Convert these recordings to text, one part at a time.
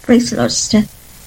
Praise the Lord, sister.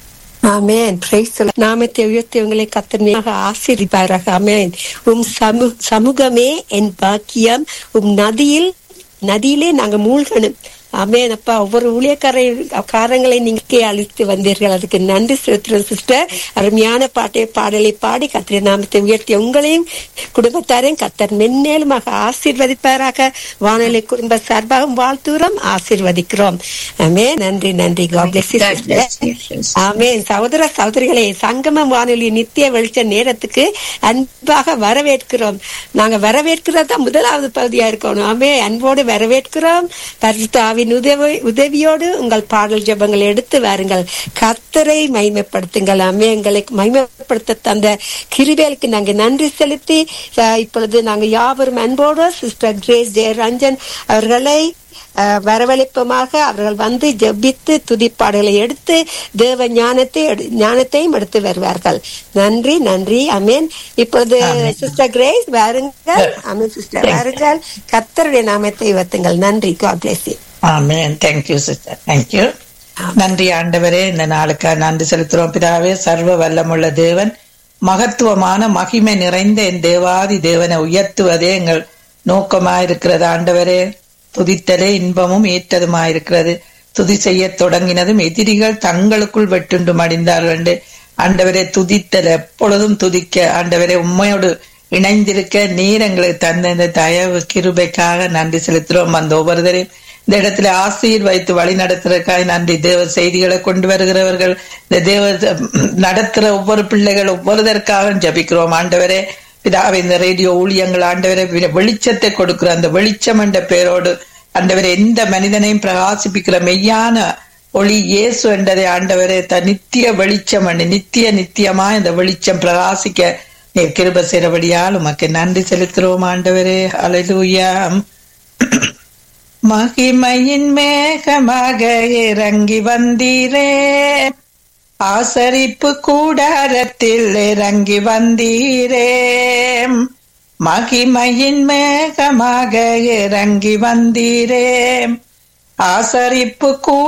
Amen praise நாமத்தை உயர்த்தி உங்களை கத்தனையாக ஆசீர்வாராக ஆமென் உம் சமூ சமூகமே என் பாக்கியம் உம் நதியில் நதியிலே நாங்க மூழ்கணும் ஆமென் அப்பா ஒவ்வொரு ஊழியக்காரை காரங்களை நீங்க அழித்து வந்தீர்கள் அதுக்கு நன்றி செலுத்துறோம் சிஸ்டர் அருமையான பாட்டை பாடலை பாடி கத்திர நாமத்தை உயர்த்தி உங்களையும் குடும்பத்தாரையும் கத்தர் மென்மேலுமாக ஆசீர்வதிப்பாராக வானொலி குடும்ப சார்பாகவும் வாழ்த்துகிறோம் ஆசீர்வதிக்கிறோம் ஆமே நன்றி நன்றி God bless you, God sister. bless you, sister. ஆமென் சகோதர சகோதரிகளே சங்கமம் வானொலி நித்திய வெளிச்ச நேரத்துக்கு அன்பாக வரவேற்கிறோம் நாங்க வரவேற்கிறது தான் முதலாவது பகுதியா இருக்கணும் ஆமே அன்போடு வரவேற்கிறோம் பரிசுத்த ஆவின் உதவி உதவியோடு உங்கள் பாடல் ஜெபங்களை எடுத்து வாருங்கள் கர்த்தரை மைமைப்படுத்துங்கள் ஆமே எங்களை மைமைப்படுத்த தந்த கிருபேலுக்கு நாங்க நன்றி செலுத்தி அஹ், இப்பொழுது நாங்க யாவரும் அன்போடு சிஸ்டர் கிரேஸ் ஜெயரஞ்சன் அவர்களை அஹ், வரவழைப்பமாக அவர்கள் வந்து ஜெபித்து துதிப்பாடுகளை எடுத்து தேவ ஞானத்தை எடு- ஞானத்தையும் எடுத்து வருவார்கள் நன்றி நன்றி அமேன் இப்பொழுது சிஸ்டர் கிரேஸ் வாருங்கள் அமேன் சிஸ்டர் வாருங்கள் கர்த்தருடைய நாமத்தை உயர்த்துங்கள் நன்றி God bless you amen thank you sister thank you நன்றி ஆண்டவரே இந்த நாளுக்கு நன்றி செலுத்துறோம் பிதாவே சர்வ வல்லமுள்ள தேவன் மகத்துவமான மகிமை நிறைந்த என் தேவாதி தேவனை உயர்த்துவதே எங்கள் நோக்கமாயிருக்கிறது ஆண்டவரே துதித்தலே இன்பமும் ஏற்றதுமாயிருக்கிறது துதி செய்ய தொடங்கினதும் எதிரிகள் தங்களுக்குள் வெட்டுண்டு மடிந்தார்கள் என்று ஆண்டவரே துதித்தல் எப்பொழுதும் துதிக்க ஆண்டவரே உண்மையோடு இணைந்திருக்க நீர் எங்களுக்கு தந்த இந்த தயவு கிருபைக்காக நன்றி செலுத்துறோம் அந்த ஒவ்வொருவரையும் இந்த இடத்துல ஆசீர் வைத்து வழி நடத்துறதுக்காக நன்றி தேவ செய்திகளை கொண்டு வருகிறவர்கள் இந்த தேவ நடத்துற ஒவ்வொரு பிள்ளைகள் ஒவ்வொருதற்காக ஜபிக்கிறோம் ஆண்டவரே பிதாவை இந்த ரேடியோ ஊழியங்கள் ஆண்டவரே வெ- வெளிச்சத்தை கொடுக்கிற அந்த வெளிச்சம் என்ற பேரோடு ஆண்டவரே எந்த மனிதனையும் பிரகாசிப்பிக்கிற மெய்யான ஒளி இயேசு என்றதை ஆண்டவரே த நித்திய வெளிச்சம் என்று நித்திய நித்தியமா இந்த வெளிச்சம் பிரகாசிக்க நீர் கிருப செய்றபடியால் உமக்கு நன்றி செலுத்துகிறோம் ஆண்டவரே அலையூயா மகிமையின் மேகமாக இறங்கி வந்தீரே ஆசரிப்பு கூடாரத்தில் இறங்கி வந்தீரே மகிமையின் மேகமாக இறங்கி வந்தீரே ஆசரிப்பு கூட